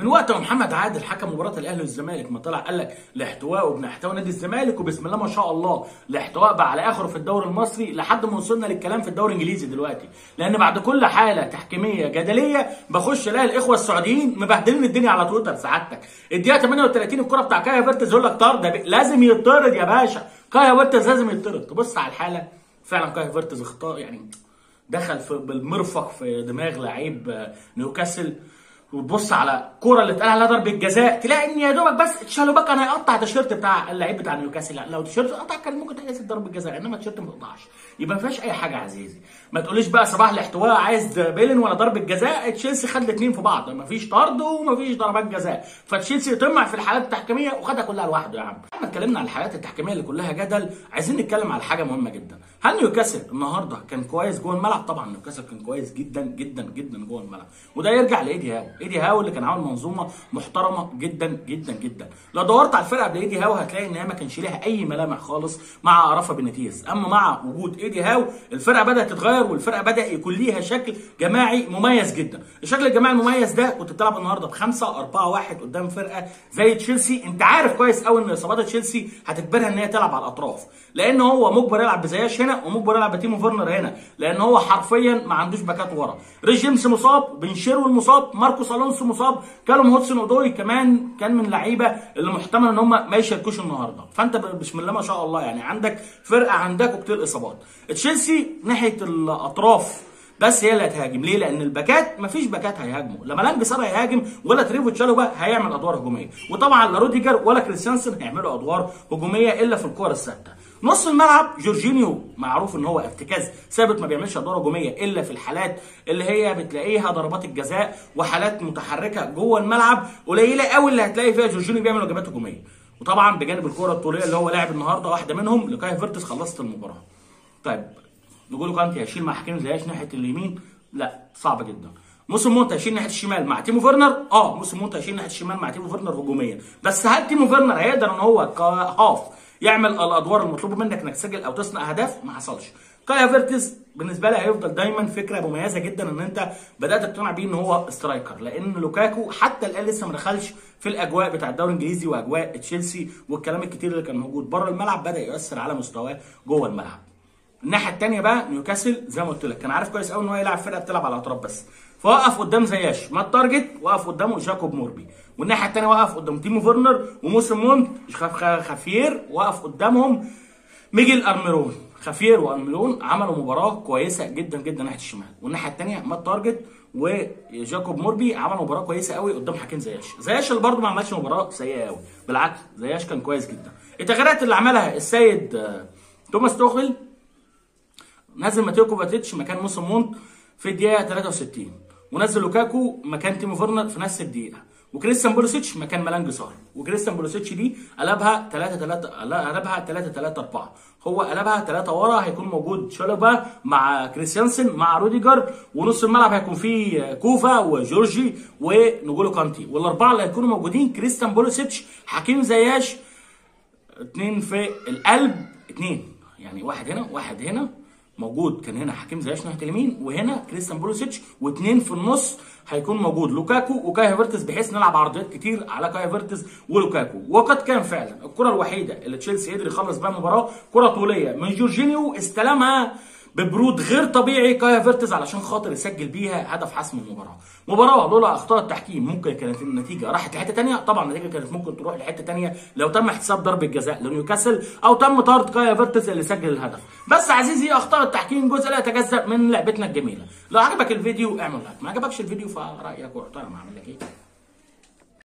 وقت ما محمد عادل حكم مباراه الاهلي والزمالك ما طلع قال لك لاحتواء وبنحتوى نادي الزمالك وبسم الله ما شاء الله الاحتواء بقى على اخره في الدوري المصري لحد ما وصلنا للكلام في الدوري الانجليزي دلوقتي لان بعد كل حاله تحكيميه جدليه بخش الاقي الاخوه السعوديين مبهدلين الدنيا على تويتر سعادتك الدقيقه 38 الكره بتاع كايا فيرتز يقول لك طرد لازم يطرد يا باشا كايا فيرتز لازم يطرد تبص على الحاله فعلا كايا فيرتز اخطاء يعني دخل في بالمرفق في دماغ لعيب نيوكاسل وتبص على الكوره اللي اتقال عليها ضربه جزاء تلاقي ان يا دوبك بس تشالوباك كان هيقطع التيشيرت بتاع اللعيب بتاع نيوكاسل لا لو التيشيرت قطع كان ممكن تحسب ضربه جزاء انما التيشيرت ما تقطعش يبقى ما فيهاش اي حاجه يا عزيزي ما تقوليش بقى صباح الاحتواء عايز بيلن ولا ضربه جزاء تشيلسي خد الاثنين في بعض ما فيش طرد وما فيش ضربات جزاء فتشيلسي طمع في الحالات التحكيميه وخدها كلها لوحده يا عم احنا اتكلمنا عن الحالات التحكيميه اللي كلها جدل عايزين نتكلم على حاجه مهمه جدا هل نيوكاسل النهارده كان كويس جوه الملعب طبعا نيوكاسل كان كويس جدا جدا جدا جوه الملعب وده يرجع لايدي هاو ايدي هاو اللي كان عامل منظومه محترمه جدا جدا جدا لو دورت على الفرقه قبل ايدي هاو هتلاقي ان هي ما كانش ليها اي ملامح خالص مع رافا بنيتيز اما مع وجود ايدي هاو الفرقه بدات تتغير والفرقه بدا يكون ليها شكل جماعي مميز جدا الشكل الجماعي المميز ده كنت بتلعب النهارده بخمسه أربعة واحد قدام فرقه زي تشيلسي انت عارف كويس قوي ان اصابات تشيلسي هتجبرها ان هي تلعب على الاطراف لان هو مجبر يلعب بزياش هنا ومجبر يلعب بتيمو فيرنر هنا لان هو حرفيا ما عندوش باكات ورا ريس جيمس مصاب بن شيرول مصاب ماركوس الونسو مصاب كالوم هودسون اودوي كمان كان من اللعيبه اللي محتمل ان هم ما يشاركوش النهارده فانت بسم الله ما شاء الله يعني عندك فرقه عندك كوكتيل اصابات تشيلسي ناحيه الاطراف بس هي اللي هتهاجم ليه؟ لان الباكات مفيش باكات هيهاجموا، لما لانج سار هيهاجم ولا تريفو تشالوبا هيعمل ادوار هجوميه، وطبعا لا روديجر ولا كريستيانسن هيعملوا ادوار هجوميه الا في الكور الثابته. نص الملعب جورجينيو معروف ان هو ارتكاز ثابت ما بيعملش ادوار هجوميه الا في الحالات اللي هي بتلاقيها ضربات الجزاء وحالات متحركه جوه الملعب قليله قوي اللي هتلاقي فيها جورجينيو بيعمل واجبات هجوميه. وطبعا بجانب الكره الطوليه اللي هو لاعب النهارده واحده منهم لكاي فيرتس خلصت المباراه. طيب نقول كانتي هيشيل مع حكيم زياش ناحيه اليمين لا صعب جدا موسم مونت هيشيل ناحيه الشمال مع تيمو فيرنر اه موسم مونت هيشيل ناحيه الشمال مع تيمو فيرنر هجوميا بس هل تيمو فيرنر هيقدر ان هو كهاف يعمل الادوار المطلوبه منك انك تسجل او تصنع اهداف ما حصلش كايا فيرتز بالنسبه لي هيفضل دايما فكره مميزه جدا ان انت بدات تقتنع بيه ان هو سترايكر لان لوكاكو حتى الان لسه ما دخلش في الاجواء بتاع الدوري الانجليزي واجواء تشيلسي والكلام الكتير اللي كان موجود بره الملعب بدا يؤثر على مستواه جوه الملعب الناحيه الثانيه بقى نيوكاسل زي ما قلت لك كان عارف كويس قوي ان هو يلعب فرقه بتلعب على الاطراف بس فوقف قدام زياش ما التارجت وقف قدامه جاكوب موربي والناحيه الثانيه وقف قدام تيمو فيرنر وموسم مونت خافير وقف قدامهم ميجيل ارميرون خافير وارميرون عملوا مباراه كويسه جدا جدا ناحيه الشمال والناحيه الثانيه ما التارجت وجاكوب موربي عملوا مباراه كويسه قوي قدام حكيم زياش زياش اللي برده ما عملش مباراه سيئه قوي بالعكس زياش كان كويس جدا التغييرات اللي عملها السيد توماس توخل نزل ماتيو كوفاتيتش مكان موسم مونت في الدقيقه 63 ونزل لوكاكو مكان تيمو فيرنر في نفس الدقيقه وكريستيان بولوسيتش مكان ملانج سار وكريستيان بولوسيتش دي قلبها 3 3 قلبها 3 3 4 هو قلبها 3 ورا هيكون موجود شالوبا مع كريستيانسن مع روديجر ونص الملعب هيكون فيه كوفا وجورجي ونجولو كانتي والاربعه اللي هيكونوا موجودين كريستيان بولوسيتش حكيم زياش اثنين في القلب اثنين يعني واحد هنا واحد هنا موجود كان هنا حكيم زياش ناحيه اليمين وهنا كريستيان بولوسيتش واثنين في النص هيكون موجود لوكاكو وكاي هافرتز بحيث نلعب عرضيات كتير على كاي هافرتز ولوكاكو وقد كان فعلا الكره الوحيده اللي تشيلسي قدر يخلص بيها المباراه كره طوليه من جورجينيو استلمها ببرود غير طبيعي كاي هافرتز علشان خاطر يسجل بيها هدف حسم المباراه مباراه لولا اخطاء التحكيم ممكن كانت النتيجه راحت لحته ثانيه طبعا النتيجه كانت ممكن تروح لحته ثانيه لو تم احتساب ضربه جزاء لنيوكاسل او تم طرد كاي هافرتز اللي سجل الهدف بس عزيزي اخطاء التحكيم جزء لا يتجزا من لعبتنا الجميله لو عجبك الفيديو اعمل لايك ما عجبكش الفيديو فرايك واحترم اعمل لك ايه